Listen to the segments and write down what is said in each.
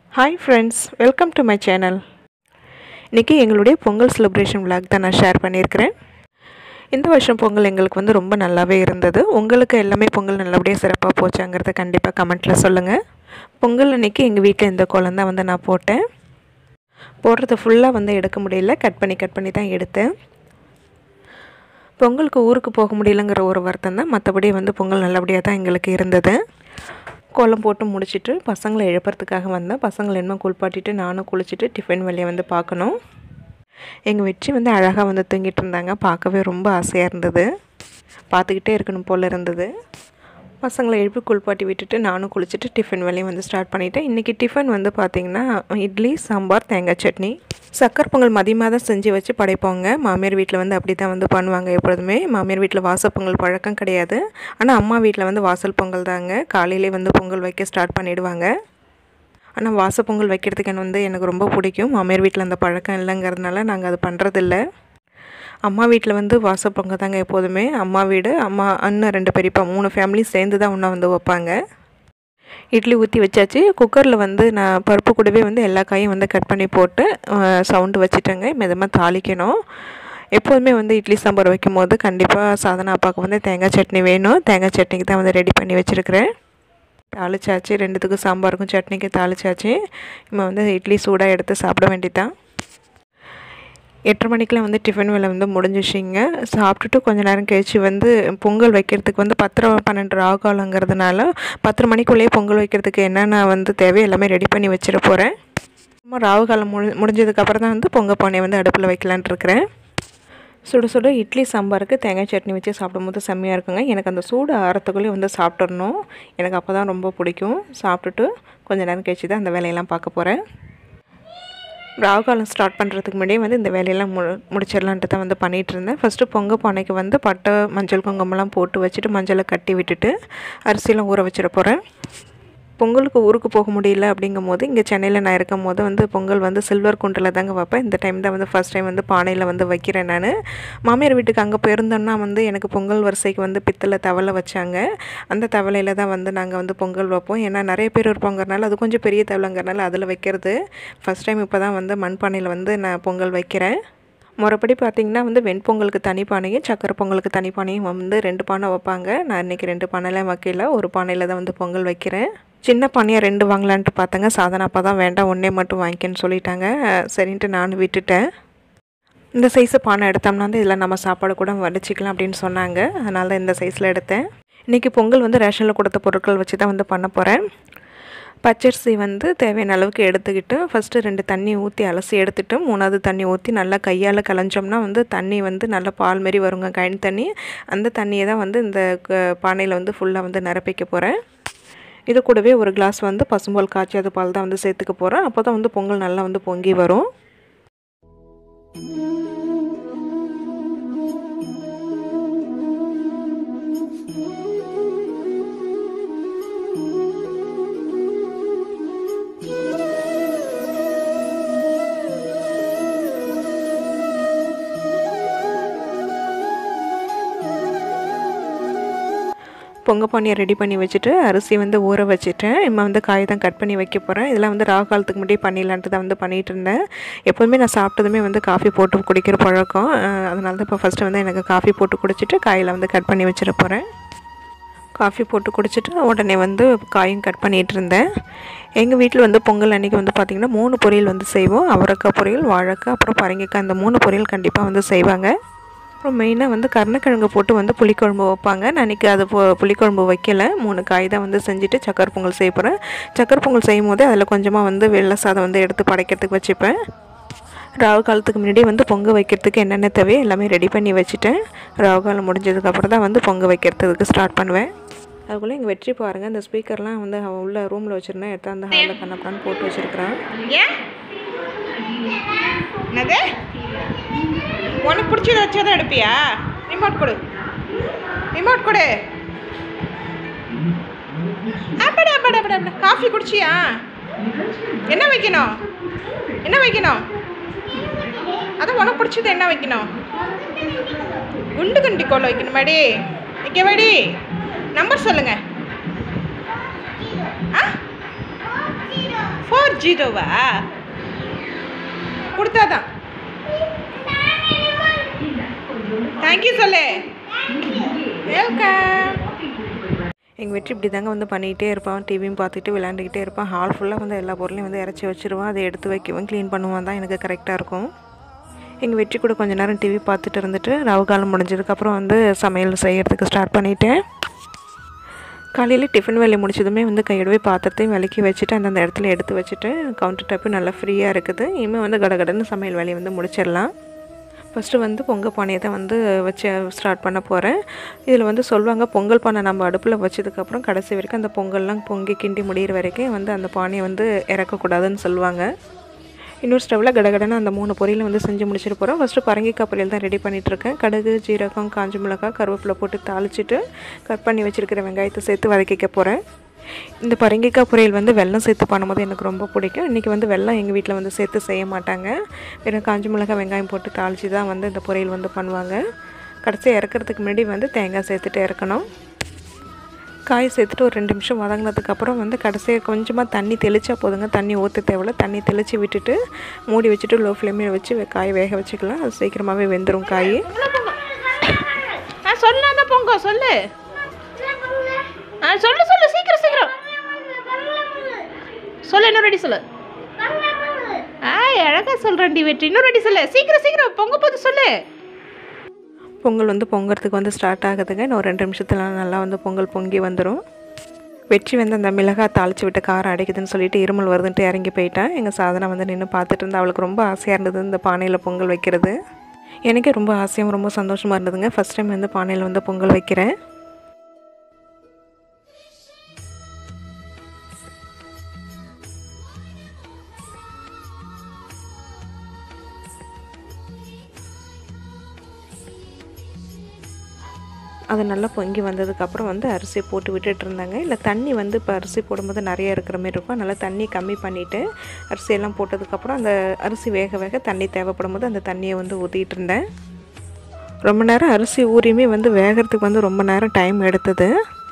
hi friends welcome to my channel இன்றைக்கி எங்களுடைய Pongal celebration vlog தான் நான் ஷேர் பண்ணியிருக்கிறேன் இந்த வருஷம் பொங்கல் எங்களுக்கு வந்து ரொம்ப நல்லாவே இருந்தது உங்களுக்கு எல்லாமே பொங்கல் நல்லபடியாக சிறப்பாக போச்சாங்கிறத கண்டிப்பாக கமெண்ட்டில் சொல்லுங்கள் பொங்கல் அன்றைக்கி எங்கள் வீட்டில் இந்த கோலம் தான் வந்து நான் போட்டேன் போடுறது ஃபுல்லாக வந்து எடுக்க முடியல கட் பண்ணி கட் பண்ணி தான் எடுத்தேன் பொங்கலுக்கு ஊருக்கு போக முடியலங்கிற ஒரு வருத்தம் தான் மற்றபடி வந்து பொங்கல் நல்லபடியாக தான் எங்களுக்கு இருந்தது கோலம் போட்டு முடிச்சிட்டு பசங்களை எழுப்புறதுக்காக வந்தேன் பசங்களை என்ன குளிப்பாட்டிட்டு நானும் குளிச்சுட்டு டிஃபன் வேலையை வந்து பார்க்கணும் எங்கள் வெற்றி வந்து அழகாக வந்து தூங்கிட்டு இருந்தாங்க பார்க்கவே ரொம்ப ஆசையாக இருந்தது பார்த்துக்கிட்டே இருக்கணும் போல் இருந்தது பசங்களை எழுப்பி குளிப்பாட்டி விட்டுட்டு நானும் குளிச்சுட்டு டிஃபன் வேலையும் வந்து ஸ்டார்ட் பண்ணிட்டேன் இன்றைக்கி டிஃபன் வந்து பார்த்திங்கன்னா இட்லி சாம்பார் தேங்காய் சட்னி சக்கரை பொங்கல் மதியமாக தான் செஞ்சு வச்சு படைப்போங்க மாமியார் வீட்டில் வந்து அப்படி தான் வந்து பண்ணுவாங்க எப்பொழுதுமே மாமியார் வீட்டில் வாசல் பொங்கல் பழக்கம் கிடையாது ஆனால் அம்மா வீட்டில் வந்து வாசல் பொங்கல் தாங்க காலையிலே வந்து பொங்கல் வைக்க ஸ்டார்ட் பண்ணிடுவாங்க ஆனால் வாசல் பொங்கல் வைக்கிறதுக்கு எனக்கு வந்து எனக்கு ரொம்ப பிடிக்கும் மாமியார் வீட்டில் அந்த பழக்கம் இல்லைங்கிறதுனால நாங்கள் அது பண்ணுறதில்ல அம்மா வீட்டில் வந்து வாசல் பொங்கல் தாங்க எப்போதுமே அம்மா வீடு அம்மா அண்ணன் ரெண்டு பெரியப்பா மூணு ஃபேமிலி சேர்ந்து தான் ஒன்றா வந்து வைப்பாங்க இட்லி ஊற்றி வச்சாச்சு குக்கரில் வந்து நான் பருப்பு கூடவே வந்து எல்லா காயும் வந்து கட் பண்ணி போட்டு சவுண்டு வச்சுட்டேங்க மிதமாக தாளிக்கணும் எப்போதுமே வந்து இட்லி சாம்பார் வைக்கும் போது கண்டிப்பாக சாதனா அப்பாவுக்கு வந்து தேங்காய் சட்னி வேணும் தேங்காய் சட்னிக்கு தான் வந்து ரெடி பண்ணி வச்சுருக்கிறேன் தாளிச்சாச்சு ரெண்டுத்துக்கும் சாம்பாருக்கும் சட்னிக்கு தாளிச்சாச்சு இப்போ வந்து இட்லி சூடாக எடுத்து சாப்பிட வேண்டியதான் எட்டரை மணிக்கெலாம் வந்து டிஃபன் வேலை வந்து முடிஞ்சிச்சிங்க சாப்பிட்டுட்டு கொஞ்ச நேரம் கழிச்சு வந்து பொங்கல் வைக்கிறதுக்கு வந்து பத்தரை பன்னெண்டு ஆகாலங்கிறதுனால பத்தரை மணிக்குள்ளேயே பொங்கல் வைக்கிறதுக்கு என்னென்ன வந்து தேவை எல்லாமே ரெடி பண்ணி வச்சிட போகிறேன் அப்புறமா ராகு காலம் முடி முடிஞ்சதுக்கப்புறம் தான் வந்து பொங்கல் பானையை வந்து அடுப்பில் வைக்கலான்ட்டு இருக்கிறேன் சுட சுட இட்லி சாம்பாருக்கு தேங்காய் சட்னி வச்சு சாப்பிடும்போது செம்மையாக இருக்குங்க எனக்கு அந்த சூடு ஆறத்துக்குள்ளேயே வந்து சாப்பிட்றணும் எனக்கு அப்போ தான் ரொம்ப பிடிக்கும் சாப்பிட்டுட்டு கொஞ்சம் நேரம் கழிச்சு தான் அந்த வேலையெல்லாம் பார்க்க போகிறேன் ராகுகாலம் ஸ்டார்ட் பண்ணுறதுக்கு முன்னாடியே வந்து இந்த வேலையெல்லாம் மு முடிச்சிடலான்ட்டு தான் வந்து பண்ணிகிட்டு இருந்தேன் ஃபஸ்ட்டு பொங்க பானைக்கு வந்து பட்டை மஞ்சள் குங்குமம்லாம் போட்டு வச்சுட்டு மஞ்சளை கட்டி விட்டுட்டு அரிசியெல்லாம் ஊற வச்சிட போகிறேன் பொங்கலுக்கு ஊருக்கு போக முடியல அப்படிங்கும் போது இங்கே சென்னையில் நான் இருக்கும் போது வந்து பொங்கல் வந்து சில்வர் குண்டில் தாங்க வைப்பேன் இந்த டைம் தான் வந்து ஃபஸ்ட் டைம் வந்து பானையில் வந்து வைக்கிறேன் நான் மாமியார் வீட்டுக்கு அங்கே போயிருந்தோன்னா வந்து எனக்கு பொங்கல் வரிசைக்கு வந்து பித்தளை தவளை வச்சாங்க அந்த தவளையில் தான் வந்து நாங்கள் வந்து பொங்கல் வைப்போம் ஏன்னா நிறைய பேர் இருப்பாங்கிறனால அது கொஞ்சம் பெரிய தவளைங்கிறனால அதில் வைக்கிறது ஃபஸ்ட் டைம் இப்போ தான் வந்து மண்பானையில் வந்து நான் பொங்கல் வைக்கிறேன் முறைப்படி பார்த்திங்கன்னா வந்து வெண்பொங்கலுக்கு தனி பானையும் சக்கரை பொங்கலுக்கு தனி பானையும் வந்து ரெண்டு பானை வைப்பாங்க நான் இன்றைக்கி ரெண்டு பானையில் வைக்கல ஒரு பானையில் தான் வந்து பொங்கல் வைக்கிறேன் சின்ன பானையாக ரெண்டு வாங்கலான்ட்டு பார்த்தேங்க சாதனா அப்பா தான் வேண்டாம் ஒன்றே மட்டும் வாங்கிக்கன்னு சொல்லிட்டாங்க சரின்ட்டு நான் விட்டுட்டேன் இந்த சைஸு பானை எடுத்தோம்னா வந்து இதில் நம்ம சாப்பாடு கூட வடிச்சிக்கலாம் அப்படின்னு சொன்னாங்க அதனால தான் இந்த சைஸில் எடுத்தேன் இன்றைக்கி பொங்கல் வந்து ரேஷனில் கொடுத்த பொருட்கள் வச்சு தான் வந்து பண்ண போகிறேன் பச்சரிசி வந்து தேவையான அளவுக்கு எடுத்துக்கிட்டு ஃபஸ்ட்டு ரெண்டு தண்ணி ஊற்றி அலசி எடுத்துகிட்டு மூணாவது தண்ணி ஊற்றி நல்லா கையால் கலைஞ்சோம்னா வந்து தண்ணி வந்து நல்லா பால் மாரி வருங்க கழனி தண்ணி அந்த தண்ணியை தான் வந்து இந்த பானையில் வந்து ஃபுல்லாக வந்து நிரப்பிக்க போகிறேன் இது கூடவே ஒரு கிளாஸ் வந்து பசும்பால் காய்ச்சாத பால் தான் வந்து சேர்த்துக்க போகிறேன் அப்போ தான் வந்து பொங்கல் நல்லா வந்து பொங்கி வரும் பொங்க பானியை ரெடி பண்ணி வச்சுட்டு அரிசி வந்து ஊற வச்சுட்டேன் இம்மா வந்து காய் தான் கட் பண்ணி வைக்க போகிறேன் இதெல்லாம் வந்து ராகு காலத்துக்கு முன்னாடியே பண்ணிடலான்ட்டு தான் வந்து பண்ணிகிட்டு இருந்தேன் எப்போதுமே நான் சாப்பிட்டதுமே வந்து காஃபி போட்டு குடிக்கிற பழக்கம் அதனால தான் இப்போ ஃபஸ்ட்டு வந்து எனக்கு காஃபி போட்டு குடிச்சிட்டு காயில் வந்து கட் பண்ணி வச்சிட போகிறேன் காஃபி போட்டு குடிச்சிட்டு உடனே வந்து காயும் கட் பண்ணிகிட்டு இருந்தேன் எங்கள் வீட்டில் வந்து பொங்கல் அன்றைக்கி வந்து பார்த்திங்கன்னா மூணு பொரியல் வந்து செய்வோம் அவரைக்காய் பொரியல் வாழைக்காய் அப்புறம் பரங்கிக்காய் இந்த மூணு பொரியல் கண்டிப்பாக வந்து செய்வாங்க அப்புறம் மெயினாக வந்து கருணக்கிழங்கு போட்டு வந்து புளிக்குழம்பு வைப்பாங்க நான் இன்றைக்கி அது போ புளிக்குழம்பு வைக்கல மூணு காய் தான் வந்து செஞ்சுட்டு சக்கரை பொங்கல் செய்ய போகிறேன் சக்கரை பொங்கல் செய்யும் போது அதில் கொஞ்சமாக வந்து வெள்ளை சாதம் வந்து எடுத்து படைக்கிறதுக்கு வச்சுப்பேன் ராகு காலத்துக்கு முன்னாடி வந்து பொங்க வைக்கிறதுக்கு என்னென்ன தேவையோ எல்லாமே ரெடி பண்ணி வச்சுட்டேன் ராகு காலம் முடிஞ்சதுக்கப்புறம் தான் வந்து பொங்க வைக்கிறதுக்கு ஸ்டார்ட் பண்ணுவேன் அதுக்குள்ளே எங்கள் வெற்றி பாருங்கள் இந்த ஸ்பீக்கர்லாம் வந்து அவன் உள்ள ரூமில் வச்சுருந்தேன் எடுத்து அந்த ஹாலில் கண்ணப்படான்னு போட்டு வச்சுருக்கிறான் ஏன் என்னது உனக்கு பிடிச்சத வச்சா தான் எடுப்பியா ரிமோட் கொடு ரிமோட் கொடு அப்படா அப்படா அப்படா அப்படா காஃபி குடிச்சியா என்ன வைக்கணும் என்ன வைக்கணும் அதான் உனக்கு பிடிச்சது என்ன வைக்கணும் குண்டு கண்டி கோல் வைக்கணுமாடி வைக்கவாடி நம்பர் சொல்லுங்க ஆ ஃபோர் ஜீரோவா கொடுத்தாதான் தேங்க்யூ சொல்லு வெல்கம் எங்கள் வெற்றி இப்படி தாங்க வந்து பண்ணிகிட்டே இருப்பான் டிவியும் பார்த்துட்டு விளையாண்டுக்கிட்டே இருப்பான் ஹால் ஃபுல்லாக வந்து எல்லா பொருளையும் வந்து இறச்சி வச்சிருவான் அதை எடுத்து வைக்கவும் க்ளீன் பண்ணுவான் தான் எனக்கு கரெக்டாக இருக்கும் எங்கள் வெற்றி கூட கொஞ்ச நேரம் டிவி பார்த்துட்டு இருந்துட்டு ராவு காலம் முடிஞ்சதுக்கப்புறம் வந்து சமையல் செய்கிறதுக்கு ஸ்டார்ட் பண்ணிட்டேன் காலையில் டிஃபன் வேலையை முடிச்சதுமே வந்து கையோடவே பாத்திரத்தையும் விலக்கி வச்சுட்டு அந்தந்த இடத்துல எடுத்து வச்சுட்டு கவுண்டர் டாப்பு நல்லா ஃப்ரீயாக இருக்குது இனிமேல் வந்து கடகடன்னு சமையல் வேலையை வந்து முடிச்சிடலாம் ஃபஸ்ட்டு வந்து பொங்கல் பானையை தான் வந்து வச்சு ஸ்டார்ட் பண்ண போகிறேன் இதில் வந்து சொல்லுவாங்க பொங்கல் பானை நம்ம அடுப்பில் வச்சதுக்கப்புறம் கடைசி வரைக்கும் அந்த பொங்கல்லாம் பொங்கி கிண்டி முடிகிற வரைக்கும் வந்து அந்த பானையை வந்து இறக்கக்கூடாதுன்னு சொல்லுவாங்க இன்னொரு ஸ்டவ்வில் கடகடன்னு அந்த மூணு பொரியலும் வந்து செஞ்சு முடிச்சிட்டு போகிறோம் ஃபஸ்ட்டு பரங்கிக்காய் பொரியல் தான் ரெடி பண்ணிகிட்ருக்கேன் கடுகு ஜீரகம் காஞ்ச மிளகாய் கருவேப்பிலை போட்டு தாளிச்சிட்டு கட் பண்ணி வச்சுருக்கிற வெங்காயத்தை சேர்த்து வதக்கிக்க போகிறேன் இந்த பரங்கிக்காய் பொரியல் வந்து வெல்லம் சேர்த்து பண்ணும்போது எனக்கு ரொம்ப பிடிக்கும் இன்றைக்கி வந்து வெல்லம் எங்கள் வீட்டில் வந்து சேர்த்து செய்ய மாட்டாங்க வெறும் காஞ்ச மிளகாய் வெங்காயம் போட்டு தாளித்து தான் வந்து இந்த பொரியல் வந்து பண்ணுவாங்க கடைசியாக இறக்கிறதுக்கு முன்னாடி வந்து தேங்காய் சேர்த்துட்டு இறக்கணும் காய் சேர்த்துட்டு ஒரு ரெண்டு நிமிஷம் வதங்கினதுக்கப்புறம் வந்து கடைசியாக கொஞ்சமாக தண்ணி தெளித்தா போதுங்க தண்ணி ஊற்ற தேவையில்ல தண்ணி தெளித்து விட்டுட்டு மூடி வச்சுட்டு லோ ஃப்ளேமில் வச்சு வே- காய் வேக வச்சுக்கலாம் அது சீக்கிரமாகவே வெந்துடும் காய் ஆ சொல்லாத பொங்க சொல்லு ஆ சொல்லு சொல்லு சீக்கிரம் சீக்கிரம் சொல்லு இன்னும் ரெடி சொல்லு ஆ அழகா சொல்றேன்டி வெற்றி இன்னும் ரெடி சொல்லு சீக்கிரம் சீக்கிரம் பொங்க போது சொல்லு பொங்கல் வந்து பொங்கறதுக்கு வந்து ஸ்டார்ட் ஆகுதுங்க இன்னும் ஒரு ரெண்டு நிமிஷத்துல நல்லா வந்து பொங்கல் பொங்கி வந்துடும் வெற்றி வந்து அந்த மிளகாய் தாளித்து விட்டு காரம் அடைக்குதுன்னு சொல்லிட்டு இருமல் வருதுன்ட்டு இறங்கி போயிட்டான் எங்கள் சாதனை வந்து நின்று பார்த்துட்டு இருந்தா அவளுக்கு ரொம்ப ஆசையாக இருந்தது இந்த பானையில் பொங்கல் வைக்கிறது எனக்கே ரொம்ப ஆசையாகவும் ரொம்ப சந்தோஷமாக இருந்ததுங்க ஃபஸ்ட் டைம் வந்து பானையில் வந்து பொங்கல் வைக்கிறேன் அது நல்லா பொங்கி வந்ததுக்கப்புறம் வந்து அரிசி போட்டு விட்டுட்டு இருந்தாங்க இல்லை தண்ணி வந்து இப்போ அரிசி போடும்போது நிறைய இருக்கிற மாதிரி இருக்கும் அதனால் தண்ணி கம்மி பண்ணிவிட்டு அரிசியெல்லாம் போட்டதுக்கப்புறம் அந்த அரிசி வேக வேக தண்ணி தேவைப்படும் போது அந்த தண்ணியை வந்து ஊற்றிட்டு இருந்தேன் ரொம்ப நேரம் அரிசி ஊறியுமே வந்து வேகிறதுக்கு வந்து ரொம்ப நேரம் டைம் எடுத்தது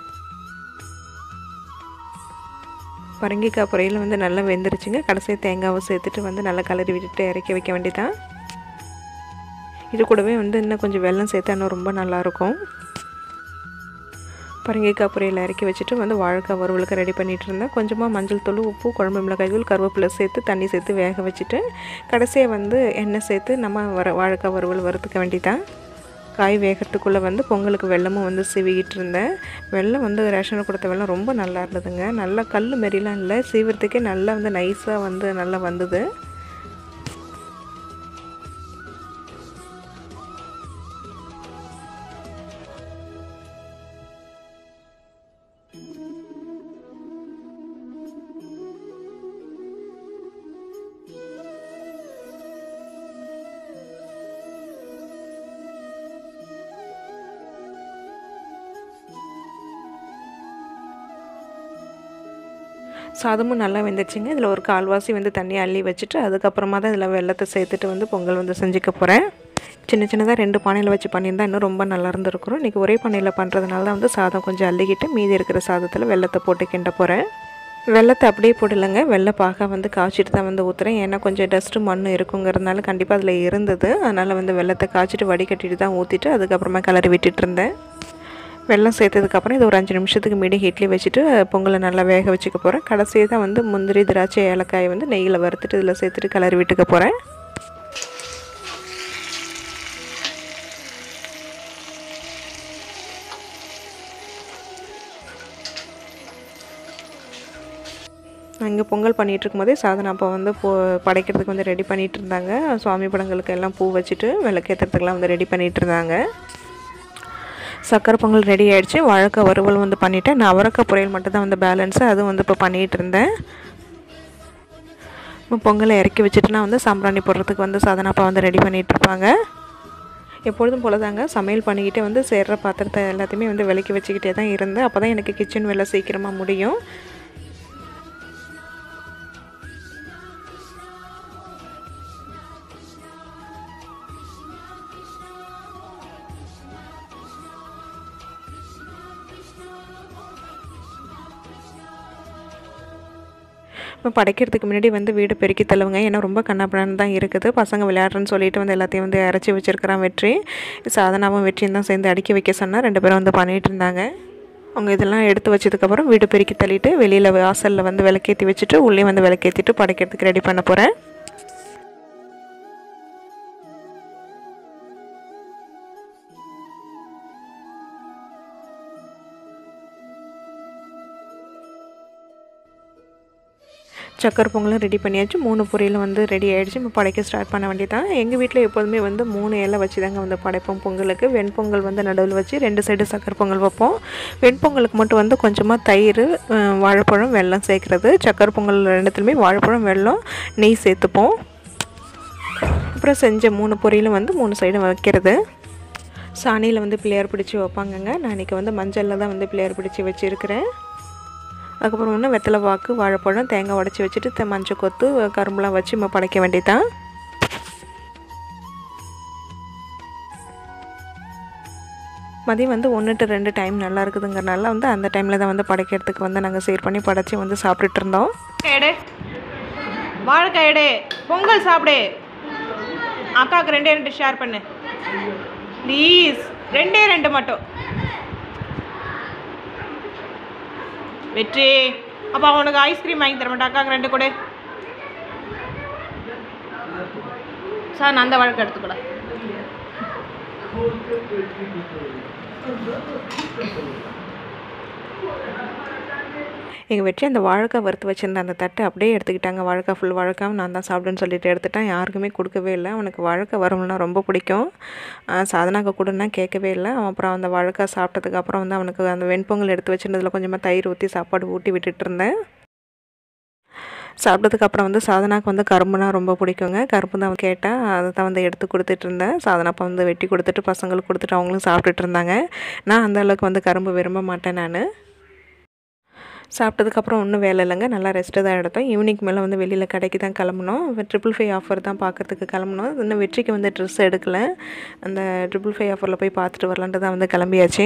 பரங்கிக்காய் பொரியல் வந்து நல்லா வெந்துருச்சுங்க கடைசியாக தேங்காவை சேர்த்துட்டு வந்து நல்லா கலரி விட்டுட்டு இறக்கி வைக்க வேண்டியதான் இது கூடவே வந்து இன்னும் கொஞ்சம் வெல்லம் சேர்த்தா இன்னும் ரொம்ப நல்லாயிருக்கும் பரங்கிக்காய் பொரியல் இறக்கி வச்சுட்டு வந்து வாழைக்காய் வறுவலுக்கு ரெடி பண்ணிகிட்டு இருந்தேன் கொஞ்சமாக மஞ்சள் தூள் உப்பு குழம்பு மிளகாய் தூள் கருவேப்பிலை சேர்த்து தண்ணி சேர்த்து வேக வச்சுட்டு கடைசியாக வந்து எண்ணெய் சேர்த்து நம்ம வர வாழைக்காய் வறுவல் வறுத்துக்க வேண்டியதான் காய் வேகிறதுக்குள்ளே வந்து பொங்கலுக்கு வெல்லமும் வந்து சீவிக்கிட்டு இருந்தேன் வெல்லம் வந்து ரேஷனில் கொடுத்த வெல்லம் ரொம்ப நல்லா இருந்ததுங்க நல்லா கல் மாரிலாம் இல்லை சீவுறதுக்கே நல்லா வந்து நைஸாக வந்து நல்லா வந்தது சாதமும் நல்லா வெந்துச்சுங்க இதில் ஒரு கால்வாசி வந்து தண்ணி அள்ளி வச்சுட்டு அதுக்கப்புறமா தான் இதில் வெள்ளத்தை சேர்த்துட்டு வந்து பொங்கல் வந்து செஞ்சுக்க போகிறேன் சின்ன சின்னதாக ரெண்டு பானையில் வச்சு பண்ணியிருந்தா இன்னும் ரொம்ப நல்லா இருந்திருக்கும் இன்றைக்கி ஒரே பானையில் பண்ணுறதுனால தான் வந்து சாதம் கொஞ்சம் அள்ளிக்கிட்டு மீதி இருக்கிற சாதத்தில் வெள்ளத்தை போட்டு கிண்ட போகிறேன் வெள்ளத்தை அப்படியே போடலைங்க வெள்ளை பாக வந்து காய்ச்சிட்டு தான் வந்து ஊற்றுறேன் ஏன்னா கொஞ்சம் டஸ்ட்டு மண் இருக்குங்கிறதுனால கண்டிப்பாக அதில் இருந்தது அதனால் வந்து வெள்ளத்தை காய்ச்சிட்டு வடிகட்டிட்டு தான் ஊற்றிட்டு அதுக்கப்புறமா கிளறி விட்டுட்டு இருந்தேன் வெல்லம் சேர்த்ததுக்கப்புறம் இது ஒரு அஞ்சு நிமிஷத்துக்கு மீடியம் ஹீட்லேயே வச்சுட்டு பொங்கலை நல்லா வேக வச்சுக்க போகிறேன் கடைசியாக தான் வந்து முந்திரி திராட்சை ஏலக்காய் வந்து நெய்யில் வறுத்துட்டு இதில் சேர்த்துட்டு கிளறி விட்டுக்க போகிறேன் நான் இங்கே பொங்கல் பண்ணிகிட்டு இருக்கும்போதே சாதனை அப்போ வந்து பூ படைக்கிறதுக்கு வந்து ரெடி பண்ணிகிட்டு இருந்தாங்க சுவாமி படங்களுக்கு எல்லாம் பூ வச்சுட்டு விளக்கேற்றுறதுக்கெல்லாம் வந்து ரெடி பண்ணிகிட்டு இருந்தாங்க சக்கரை பொங்கல் ரெடி ஆகிடுச்சு வாழைக்காய் வறுவல் வந்து பண்ணிவிட்டேன் நான் அவரைக்காய் பொரியல் மட்டும் தான் வந்து பேலன்ஸு அதுவும் வந்து இப்போ பண்ணிகிட்டு இருந்தேன் இப்போ பொங்கலை இறக்கி வச்சுட்டு நான் வந்து சாம்பிராணி போடுறதுக்கு வந்து சாதனாப்பா வந்து ரெடி பண்ணிகிட்டு இருப்பாங்க எப்பொழுதும் போல தாங்க சமையல் பண்ணிக்கிட்டே வந்து சேர்ற பாத்திரத்தை எல்லாத்தையுமே வந்து விலக்கி வச்சுக்கிட்டே தான் இருந்தேன் அப்போ தான் எனக்கு கிச்சன் வேலை சீக்கிரமாக முடியும் இப்போ படைக்கிறதுக்கு முன்னாடி வந்து வீடு பெருக்கி தள்ளுவங்க ஏன்னா ரொம்ப கண்ணாப்பண்ணு தான் இருக்குது பசங்க விளையாடுறேன்னு சொல்லிட்டு வந்து எல்லாத்தையும் வந்து இறச்சி வச்சிருக்கிறான் வெற்றி சாதனாவும் வெற்றியும் தான் சேர்ந்து அடுக்கி வைக்க சொன்னால் ரெண்டு பேரும் வந்து பண்ணிகிட்டு இருந்தாங்க அவங்க இதெல்லாம் எடுத்து வச்சதுக்கப்புறம் வீடு பெருக்கி தள்ளிட்டு வெளியில் வாசலில் வந்து விளக்கேற்றி வச்சுட்டு உள்ளே வந்து விளக்கேற்றிட்டு படைக்கிறதுக்கு ரெடி பண்ண போகிறேன் சக்கரை பொங்கலும் ரெடி பண்ணியாச்சு மூணு பொரியலும் வந்து ரெடி ஆகிடுச்சு இப்போ படைக்க ஸ்டார்ட் பண்ண வேண்டியதான் எங்கள் வீட்டில் எப்போதுமே வந்து மூணு இலை வச்சு தாங்க வந்து படைப்போம் பொங்கலுக்கு வெண்பொங்கல் வந்து நடுவில் வச்சு ரெண்டு சைடு சக்கரை பொங்கல் வைப்போம் வெண்பொங்கலுக்கு மட்டும் வந்து கொஞ்சமாக தயிர் அஹ், வாழைப்பழம் வெல்லம் சேர்க்குறது சக்கரை பொங்கல் ரெண்டுத்துலையுமே வாழைப்பழம் வெல்லம் நெய் சேர்த்துப்போம் அப்புறம் செஞ்ச மூணு பொரியலும் வந்து மூணு சைடும் வைக்கிறது சாணியில் வந்து பிள்ளையார் பிடிச்சி வைப்பாங்கங்க நான் இன்றைக்கி வந்து மஞ்சளில் தான் வந்து பிள்ளையார் பிடிச்சி வச்சுருக்கிறேன் அதுக்கப்புறம் ஒன்று வெத்தலை பாக்கு வாழைப்பழம் தேங்காய் உடச்சி வச்சுட்டு தெ- மஞ்சள் கொத்து கரும்புலாம் வச்சு நம்ம படைக்க வேண்டியதான் மதியம் வந்து ஒன்று டு ரெண்டு டைம் நல்லா இருக்குதுங்கிறனால வந்து அந்த டைமில் தான் வந்து படைக்கிறதுக்கு வந்து நாங்கள் சேர் பண்ணி படைச்சி வந்து சாப்பிட்டுட்டு இருந்தோம் எடு வாழைக்காய் எடு பொங்கல் சாப்பிடு அக்காவுக்கு ரெண்டே ரெண்டு ஷேர் பண்ணு ப்ளீஸ் ரெண்டே ரெண்டு மட்டும் வெற்றி அப்போ அவனுக்கு ஐஸ்கிரீம் வாங்கி தர மாட்டேன் அக்காவுக்கு ரெண்டு கொடு சார் நான் அந்த வழக்கு எடுத்துக்கூட எங்கள் வெற்றி அந்த வாழைக்காய் வறுத்து வச்சிருந்த அந்த தட்டை அப்படியே எடுத்துக்கிட்டாங்க வாழைக்காய் ஃபுல் வாழைக்காய் நான் தான் சாப்பிடுன்னு சொல்லிட்டு எடுத்துட்டேன் யாருக்குமே கொடுக்கவே இல்லை அவனுக்கு வாழைக்காய் வரும்னா ரொம்ப பிடிக்கும் ஆஹ் சாதனாக்கு கொடுன்னா கேட்கவே இல்லை அவன் அப்புறம் அந்த வாழைக்காய் சாப்பிட்டதுக்கு அப்புறம் வந்து அவனுக்கு அந்த வெண்பொங்கல் எடுத்து வச்சிருந்ததில் கொஞ்சமாக தயிர் ஊற்றி சாப்பாடு ஊட்டி விட்டுட்டு இருந்தேன் சாப்பிட்டதுக்கு அப்புறம் வந்து சாதனாக்கு வந்து கரும்புனா ரொம்ப பிடிக்குங்க கரும்பு தான் அவன் கேட்டால் அதை தான் வந்து எடுத்து கொடுத்துட்டு இருந்தேன் சாதனாப்பா வந்து வெட்டி கொடுத்துட்டு பசங்களுக்கு கொடுத்துட்டு அவங்களும் சாப்பிட்டுட்டு இருந்தாங்க நான் அந்த அளவுக்கு வந்து கரும்பு விரும்ப மாட்டேன் நான் சாப்பிட்டதுக்கப்புறம் ஒன்றும் வேலை இல்லைங்க நல்லா ரெஸ்ட்டு தான் எடுத்தோம் ஈவினிங் மேலே வந்து வெளியில் கடைக்கு தான் கிளம்புனோம் ட்ரிபிள் ஃபைவ் ஆஃபர் தான் பார்க்கறதுக்கு கிளம்புனோம் இன்னும் வெற்றிக்கு வந்து ட்ரெஸ் எடுக்கல அந்த ட்ரிபிள் ஃபைவ் ஆஃபரில் போய் பார்த்துட்டு வரலான்ட்டு தான் வந்து கிளம்பியாச்சு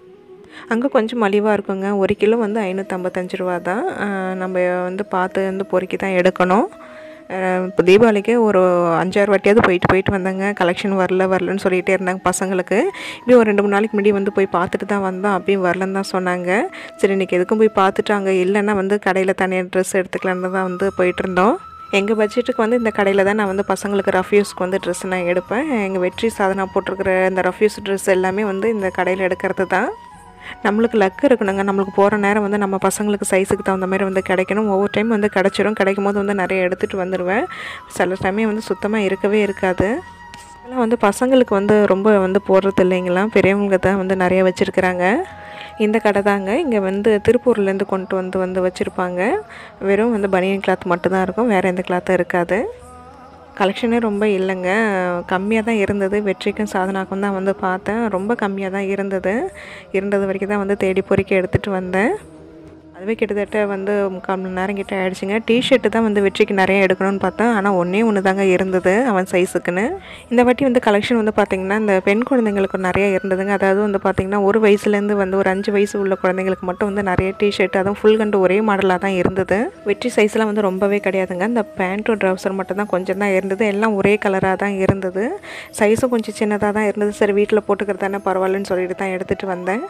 அங்கே கொஞ்சம் மலிவாக இருக்குங்க ஒரு கிலோ வந்து ஐநூற்றம்பத்தஞ்சு ரூபா தான் ஆஹ் நம்ம வந்து பார்த்து வந்து பொறுக்கி தான் எடுக்கணும் ஆஹ் இப்போ தீபாவளிக்கு ஒரு அஞ்சாறு வாட்டியாவது போயிட்டு போயிட்டு வந்தாங்க கலெக்ஷன் வரல வரலன்னு சொல்லிகிட்டே இருந்தாங்க பசங்களுக்கு இப்படி ஒரு ரெண்டு மூணு நாளைக்கு முன்னாடி வந்து போய் பார்த்துட்டு தான் வந்தோம் அப்பயும் வரலன்னு தான் சொன்னாங்க சரி இன்றைக்கி எதுக்கும் போய் பார்த்துட்டு அங்கே இல்லைன்னா வந்து கடையில் தனியாக ட்ரெஸ் எடுத்துக்கலான்னு தான் வந்து போயிட்டு இருந்தோம் எங்கள் பட்ஜெட்டுக்கு வந்து இந்த கடையில் தான் நான் வந்து பசங்களுக்கு ரஃப்யூஸ்க்கு வந்து ட்ரெஸ் நான் எடுப்பேன் எங்கள் வெற்றி சாதனா போட்டிருக்கிற இந்த ரஃப்யூஸ் ட்ரெஸ் எல்லாமே வந்து இந்த கடையில் எடுக்கிறது தான் நம்மளுக்கு லக் இருக்கணுங்க நம்மளுக்கு போகிற நேரம் வந்து நம்ம பசங்களுக்கு சைஸுக்கு தகுந்த மாதிரி வந்து கிடைக்கணும் ஒவ்வொரு டைம் வந்து கிடச்சிரும் கிடைக்கும் போது வந்து நிறைய எடுத்துகிட்டு வந்துடுவேன் சில டைமே வந்து சுத்தமாக இருக்கவே இருக்காது இதெல்லாம் வந்து பசங்களுக்கு வந்து ரொம்ப வந்து போடுறது இல்லைங்களா பெரியவங்க தான் வந்து நிறைய வச்சுருக்குறாங்க இந்த கடை தாங்க இங்கே வந்து திருப்பூர்லேருந்து கொண்டு வந்து வந்து வச்சுருப்பாங்க வெறும் வந்து பனியன் கிளாத் மட்டும்தான் இருக்கும் வேறு எந்த கிளாத்தும் இருக்காது கலெக்ஷனே ரொம்ப இல்லைங்க கம்மியாக தான் இருந்தது வெற்றிக்கும் சாதனாக்கும் தான் வந்து பார்த்தேன் ரொம்ப கம்மியாக தான் இருந்தது இருந்தது வரைக்கும் தான் வந்து தேடி பொறுக்கி எடுத்துகிட்டு வந்தேன் அதுவே கிட்டத்தட்ட வந்து முக்கால் மணி நேரம் கிட்ட ஆயிடுச்சுங்க டிஷர்ட்டு தான் வந்து வெற்றிக்கு நிறைய எடுக்கணும்னு பார்த்தேன் ஆனால் ஒன்றே ஒன்று தாங்க இருந்தது அவன் சைஸுக்குன்னு இந்த வாட்டி வந்து கலெக்ஷன் வந்து பார்த்திங்கன்னா இந்த பெண் குழந்தைங்களுக்கு நிறைய இருந்ததுங்க அதாவது வந்து பார்த்திங்கன்னா ஒரு வயசுலேருந்து வந்து ஒரு அஞ்சு வயசு உள்ள குழந்தைங்களுக்கு மட்டும் வந்து நிறைய டிஷர்ட் அதுவும் ஃபுல் கண்டு ஒரே மாடலாக தான் இருந்தது வெற்றி சைஸ்லாம் வந்து ரொம்பவே கிடையாதுங்க இந்த பேண்ட்டும் ட்ரௌசர் மட்டும் தான் கொஞ்சம் தான் இருந்தது எல்லாம் ஒரே கலராக தான் இருந்தது சைஸும் கொஞ்சம் சின்னதாக தான் இருந்தது சரி வீட்டில் போட்டுக்கிறது தானே பரவாயில்லன்னு சொல்லிட்டு தான் எடுத்துகிட்டு வந்தேன்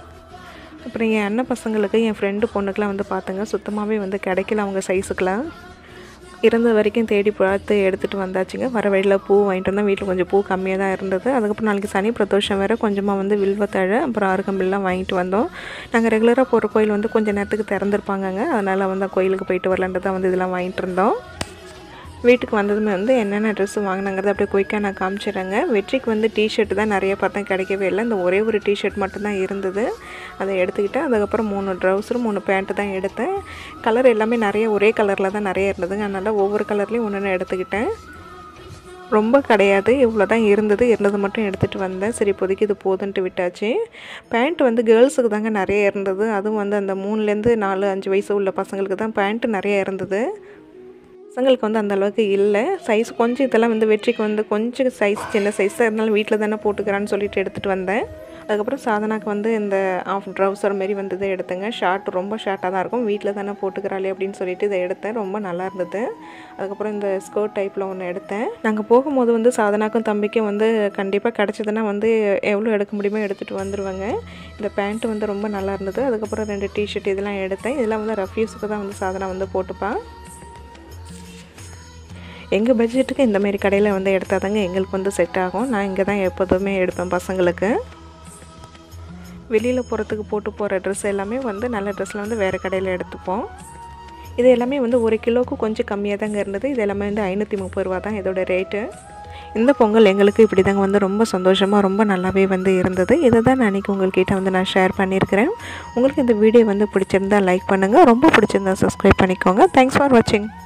அப்புறம் என் அண்ணன் பசங்களுக்கு என் ஃப்ரெண்டு பொண்ணுக்கெலாம் வந்து பார்த்தங்க சுத்தமாகவே வந்து கிடைக்கல அவங்க சைஸுக்கெலாம் இருந்த வரைக்கும் தேடி பார்த்து எடுத்துகிட்டு வந்தாச்சுங்க வர வழியில் பூ வாங்கிட்டு வந்தால் வீட்டில் கொஞ்சம் பூ கம்மியாக தான் இருந்தது அதுக்கப்புறம் நாளைக்கு சனி பிரதோஷம் வேறு கொஞ்சமாக வந்து வில்வத்தழை அப்புறம் அருகம்பில்லாம் வாங்கிட்டு வந்தோம் நாங்கள் ரெகுலராக போகிற கோயில் வந்து கொஞ்சம் நேரத்துக்கு திறந்துருப்பாங்கங்க அதனால் வந்து கோயிலுக்கு போயிட்டு வரலான்ட்டு தான் வந்து இதெல்லாம் வாங்கிட்டு இருந்தோம் வீட்டுக்கு வந்ததுமே வந்து என்னென்ன ட்ரெஸ்ஸு வாங்கினாங்கிறத அப்படியே குயிக்காக நான் காமிச்சிடுறேங்க வெற்றிக்கு வந்து டிஷர்ட் தான் நிறைய பார்த்தேன் கிடைக்கவே இல்லை இந்த ஒரே ஒரு டிஷர்ட் மட்டும்தான் இருந்தது அதை எடுத்துக்கிட்டேன் அதுக்கப்புறம் மூணு ட்ரௌசரும் மூணு பேண்ட்டு தான் எடுத்தேன் கலர் எல்லாமே நிறைய ஒரே கலரில் தான் நிறைய இருந்ததுங்க அதனால் ஒவ்வொரு கலர்லேயும் ஒன்று ஒன்று எடுத்துக்கிட்டேன் ரொம்ப கிடையாது இவ்வளோ தான் இருந்தது இருந்தது மட்டும் எடுத்துகிட்டு வந்தேன் சரி இப்போதைக்கு இது போதுன்ட்டு விட்டாச்சு பேண்ட் வந்து கேர்ள்ஸுக்கு தாங்க நிறைய இருந்தது அதுவும் வந்து அந்த மூணுலேருந்து நாலு அஞ்சு வயசு உள்ள பசங்களுக்கு தான் பேண்ட்டு நிறைய இருந்தது பசங்களுக்கு வந்து அந்த அளவுக்கு இல்லை சைஸ் கொஞ்சம் இதெல்லாம் வந்து வெற்றிக்கு வந்து கொஞ்சம் சைஸ் சின்ன சைஸாக இருந்தாலும் வீட்டில் தானே போட்டுக்கிறான்னு சொல்லிட்டு எடுத்துகிட்டு வந்தேன் அதுக்கப்புறம் சாதனாக்கு வந்து இந்த ஆஃப் ட்ரௌசர் மாரி வந்து இதை எடுத்தேங்க ஷார்ட் ரொம்ப ஷார்ட்டாக தான் இருக்கும் வீட்டில் தானே போட்டுக்கிறாளே அப்படின்னு சொல்லிட்டு இதை எடுத்தேன் ரொம்ப நல்லா இருந்தது அதுக்கப்புறம் இந்த ஸ்கர்ட் டைப்பில் ஒன்று எடுத்தேன் நாங்கள் போகும்போது வந்து சாதனாக்கும் தம்பிக்கும் வந்து கண்டிப்பாக கிடச்சதுன்னா வந்து எவ்வளோ எடுக்க முடியுமோ எடுத்துகிட்டு வந்துடுவேங்க இந்த பேண்ட்டு வந்து ரொம்ப நல்லா இருந்தது அதுக்கப்புறம் ரெண்டு டிஷர்ட் இதெல்லாம் எடுத்தேன் இதெல்லாம் வந்து ரஃப்யூஸுக்கு தான் வந்து சாதனா வந்து போட்டுப்பான் எங்கள் பட்ஜெட்டுக்கு இந்தமாரி கடையில் வந்து எடுத்தால் தாங்க எங்களுக்கு வந்து செட் ஆகும் நான் இங்கே தான் எப்போதுமே எடுப்பேன் பசங்களுக்கு வெளியில் போகிறதுக்கு போட்டு போகிற ட்ரெஸ் எல்லாமே வந்து நல்ல ட்ரெஸ்ஸில் வந்து வேறு கடையில் எடுத்துப்போம் இது எல்லாமே வந்து ஒரு கிலோவுக்கு கொஞ்சம் கம்மியாக தாங்க இருந்தது இது எல்லாமே வந்து ஐநூற்றி முப்பது ரூபா தான் இதோட ரேட்டு இந்த பொங்கல் எங்களுக்கு இப்படி தாங்க வந்து ரொம்ப சந்தோஷமாக ரொம்ப நல்லாவே வந்து இருந்தது இதை தான் நான் அன்றைக்கி உங்கள்கிட்ட வந்து நான் ஷேர் பண்ணியிருக்கிறேன் உங்களுக்கு இந்த வீடியோ வந்து பிடிச்சிருந்தா லைக் பண்ணுங்கள் ரொம்ப பிடிச்சிருந்தா சப்ஸ்கிரைப் பண்ணிக்கோங்க தேங்க்ஸ் ஃபார் வாட்சிங்